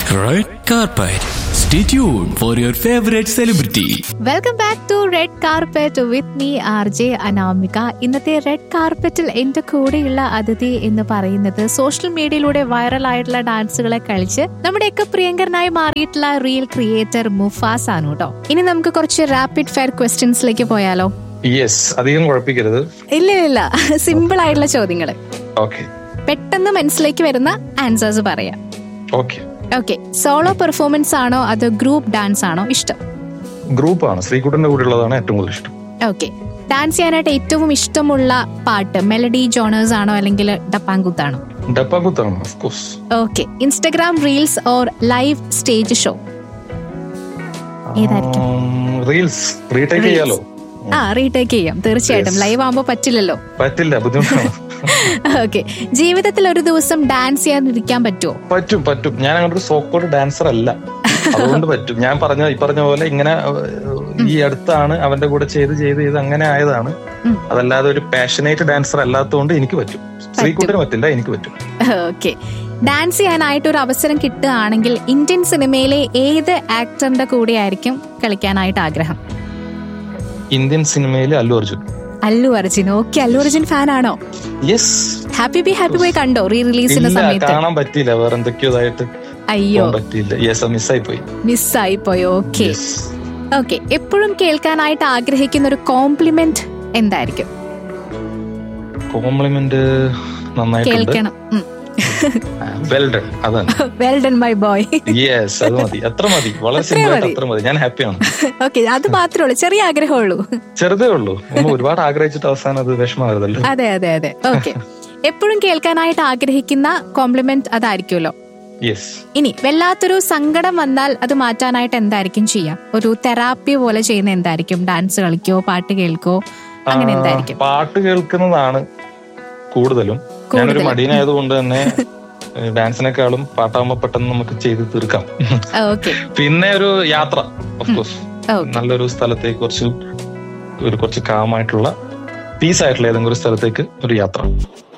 Red carpet. Stay tuned for your favorite celebrity. Welcome back to red carpet with me R J Anamika ഇന്നത്തെ red കാർപ്പറ്റിൽ എന്റെ കൂടെയുള്ള അതിഥി എന്ന് പറയുന്നത് സോഷ്യൽ മീഡിയയിലൂടെ വൈറലായിട്ടുള്ള ഡാൻസുകളെ കളിച്ച് നമ്മുടെയൊക്കെ പ്രിയങ്കരനായി മാറിയിട്ടുള്ള റിയൽ ക്രിയേറ്റർ മുഫാസ് ആണ് കേട്ടോ ഇനി നമുക്ക് കുറച്ച് റാപ്പിഡ് ഫയർ ക്വസ്റ്റ്യൻസിലേക്ക് പോയാലോ യെസ് അധികം കുഴപ്പിക്കരുത് ഇല്ല ഇല്ല സിമ്പിൾ ആയിട്ടുള്ള ചോദ്യങ്ങൾ ഓക്കെ പെട്ടെന്ന് മനസ്സിലേക്ക് വരുന്ന ആൻസേഴ്സ് പറയാം ഓക്കെ ഓക്കെ സോളോ പെർഫോമൻസ് ആണോ അതോ ഗ്രൂപ്പ് ഡാൻസ് ആണോ ഇഷ്ടം ഗ്രൂപ്പാണ് ശ്രീകുട്ടന്റെ കൂടെ ഉള്ളതാണ് ഏറ്റവും കൂടുതൽ ഇഷ്ടം ഓക്കെ ഡാൻസ് ചെയ്യാനായിട്ട് ഏറ്റവും ഇഷ്ടമുള്ള പാട്ട് മെലഡി ജോണേഴ്സ് ആണോ അല്ലെങ്കിൽ ഡപ്പാങ്കുത്താണോ ഡപ്പാക്കുത്താണ് of course okay Instagram reels or live stage show ഏതായിരിക്കും റീൽസ് റീടേക്ക് ചെയ്യാലോ ആ റീടേക്ക് ചെയ്യാം തീർച്ചയായിട്ടും Yes. ലൈവ് ആകുമ്പോൾ പറ്റില്ലല്ലോ പറ്റില്ല ബുദ്ധിമുട്ടാണ് ഓക്കെ ജീവിതത്തിൽ ഒരു ദിവസം ഡാൻസ് ചെയ്യാതിരിക്കാൻ പറ്റുമോ പറ്റും പറ്റും ഞാൻ അങ്ങനെ ഒരു സോക്കോഡ് ഡാൻസർ അല്ല അതുകൊണ്ട് പറ്റും ഞാൻ പറഞ്ഞ ഈ പറഞ്ഞ പോലെ ഇങ്ങനെ ഏഹ്, ഈ അടുത്താണ് അവന്റെ കൂടെ ചെയ്ത് ചെയ്ത് ചെയ്ത് അങ്ങനെ ആയതാണ് ഉം. അതല്ലാതെ ഒരു പാഷനേറ്റ് ഡാൻസർ അല്ലാത്തതുകൊണ്ട് എനിക്ക് പറ്റും ശ്രീകുട്ടന് പറ്റില്ല എനിക്ക് പറ്റും ഓക്കെ ഡാൻസ് ചെയ്യാനായിട്ട് ഒരു അവസരം കിട്ടുകയാണെങ്കിൽ ഇന്ത്യൻ സിനിമയിലെ ഏത് ആക്ടറിന്റെ കൂടെ ആയിരിക്കും കളിക്കാനായിട്ട് ആഗ്രഹം ഇന്ത്യൻ സിനിമയിൽ അല്ലു അർജുൻ അല്ലു അർജുൻ ഓക്കെ അല്ലു അർജുൻ ഫാൻ ആണോ യെസ് ഹാപ്പി ബി ഹാപ്പി പോയി കണ്ടോ റീ റിലീസിന്റെ ഇല്ല സമയത്ത് കാണാൻ പറ്റിയില്ല വേറെ എന്തൊക്കെയോ ഇതായിട്ട് അയ്യോ പോകാൻ പറ്റിയില്ല യെസ് മിസ്സായി പോയി മിസ്സായി പോയി ഓക്കെ Yes. ഓക്കെ എപ്പോഴും കേൾക്കാനായിട്ട് ആഗ്രഹിക്കുന്ന ഒരു കോംപ്ലിമെന്റ് എന്തായിരിക്കും കോംപ്ലിമെന്റ് നന്നായിട്ടുണ്ട് കേൾക്കണം വെൽ ഡൺ അതാണ് well done my boy yes അത് മതി അത്ര മതി വളരെ അത്രേ സിമ്പിൾ ആയിട്ട് മതി. അത്ര മതി ഞാൻ ഹാപ്പിയാണ് ഓക്കെ അത് മാത്രമേ ഉള്ളൂ ചെറിയ ആഗ്രഹമുള്ളൂ ചെറുതേ ഉള്ളൂ നമ്മൾ ഒരുപാട് ആഗ്രഹിച്ചിട്ട് അവസാനം അത് വിഷമാവരുതല്ലോ അതെ അതെ അതെ ഓക്കെ എപ്പോഴും കേൾക്കാനായിട്ട് ആഗ്രഹിക്കുന്ന കോംപ്ലിമെന്റ് അതായിരിക്കുമല്ലോ യെസ് ഇനി വല്ലാത്തൊരു സങ്കടം വന്നാൽ അത് മാറ്റാനായിട്ട് എന്തായിരിക്കും ചെയ്യാം ഒരു തെറാപ്പി പോലെ ചെയ്യുന്ന എന്തായിരിക്കും ഡാൻസ് കളിക്കോ പാട്ട് കേൾക്കോ അങ്ങനെ എന്തായിരിക്കും പാട്ട് കേൾക്കുന്നതാണ് കൂടുതലും ഞാനൊരു കൂടുതലും. മടിയനായതുകൊണ്ട് തന്നെ ഡാൻസിനെക്കാളും പാട്ടാകുമ്പോ പെട്ടെന്ന് നമുക്ക് ചെയ്ത് തീർക്കാം ഓക്കെ പിന്നെ ഒരു യാത്ര ഓഫ് കോഴ്സ് ഓക്കെ നല്ലൊരു സ്ഥലത്തേക്ക് കുറച്ച് ഒരു കുറച്ച് കാമായിട്ടുള്ള പീസ് ആയിട്ടുള്ള ഏതെങ്കിലും ഒരു സ്ഥലത്തേക്ക് ഒരു യാത്ര